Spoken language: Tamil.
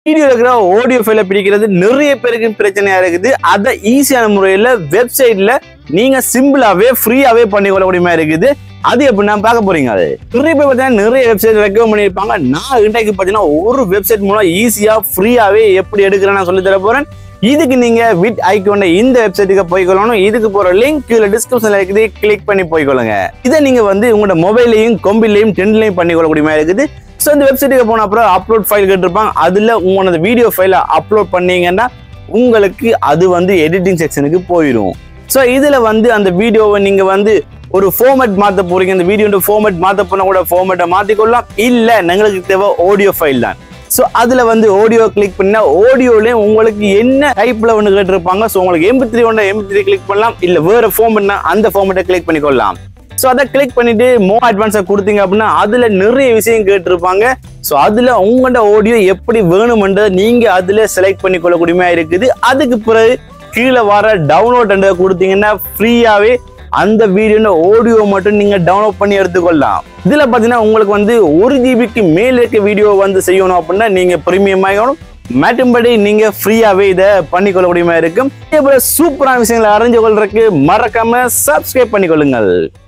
வீடியோ இருக்கிற ஆடியோ ஃபைல பிரிக்கிறது நிறைய பேருக்கு பிரச்சனையா இருக்குது அதை ஈஸியான முறையில வெப்சைட்ல நீங்க சிம்பிளாவே ஃப்ரீயாவே பண்ணிக்கொள்ளக்கூடிய மாதிரி இருக்குது அது எப்படின்னா பார்க்க போறீங்க அது நிறைய பேர் பார்த்தீங்கன்னா நிறைய வெப்சைட் ரெக்கமெண்ட் பண்ணியிருப்பாங்க நான் இன்றைக்கு பார்த்தீங்கன்னா ஒரு வெப்சைட் மூலம் ஈஸியா ஃப்ரீயாவே எப்படி எடுக்கிறேன்னு நான் சொல்லி தர போறேன் இதுக்கு நீங்க வித் ஐக்கோண்ட இந்த வெப்சைட்டுக்கு போய்க்கொள்ளணும் இதுக்கு போற லிங்க் கீழே டிஸ்கிரிப்ஷன்ல இருக்குது கிளிக் பண்ணி போய்க்கொள்ளுங்க இதை நீங்க வந்து உங்களோட மொபைலையும் கொம்பிலையும் டென்லையும் பண்ணிக்கொள்ளக்கூடிய மாதிரி இருக்குது ஸோ இந்த வெப்சைட்டுக்கு போன அப்புறம் அப்லோட் ஃபைல் கேட்டிருப்பாங்க அதுல உங்களோட வீடியோ ஃபைலை அப்லோட் பண்ணீங்கன்னா உங்களுக்கு அது வந்து எடிட்டிங் செக்ஷனுக்கு போயிடும் ஸோ இதுல வந்து அந்த வீடியோவை நீங்க வந்து ஒரு ஃபார்மேட் மாத்த போறீங்க இந்த வீடியோ ஃபார்மேட் மாத்த போனா கூட ஃபார்மேட்டை மாத்திக்கொள்ளலாம் இல்ல எங்களுக்கு தேவை ஆடியோ ஃபைல் தான் ஸோ அதில் வந்து ஆடியோ கிளிக் பண்ணால் ஆடியோலேயும் உங்களுக்கு என்ன டைப்பில் ஒன்று கேட்டிருப்பாங்க ஸோ உங்களுக்கு எம்பி த்ரீ ஒன்று எம்பி த்ரீ கிளிக் பண்ணலாம் இல்லை வேறு ஃபார்மெட்னா அந்த ஃபார்மெட்டை கிளிக் பண்ணிக்கொள்ளலாம் ஸோ அதை கிளிக் பண்ணிட்டு மோ அட்வான்ஸாக கொடுத்தீங்க அப்படின்னா அதில் நிறைய விஷயம் கேட்டிருப்பாங்க ஸோ அதில் உங்களோட ஆடியோ எப்படி வேணுமென்றதை நீங்கள் அதில் செலக்ட் பண்ணிக்கொள்ளக்கூடியமா இருக்குது அதுக்கு பிறகு கீழே வர டவுன்லோட் கொடுத்தீங்கன்னா ஃப்ரீயாகவே அந்த வீடியோ ஆடியோ மட்டும் நீங்க டவுன்லோட் பண்ணி எடுத்துக்கொள்ளலாம் இதுல பாத்தீங்கன்னா உங்களுக்கு வந்து ஒரு ஜிபிக்கு மேல இருக்க வீடியோ வந்து செய்யணும் அப்படின்னா நீங்க பிரீமியம் ஆகணும் மற்றும்படி நீங்க ஃப்ரீயாவே இதை பண்ணிக்கொள்ளக்கூடிய மாதிரி இருக்கும் இதே போல சூப்பரான விஷயங்களை அறிஞ்சு கொள்றதுக்கு மறக்காம சப்ஸ்கிரைப் பண்ணிக்கொள்ளுங்கள்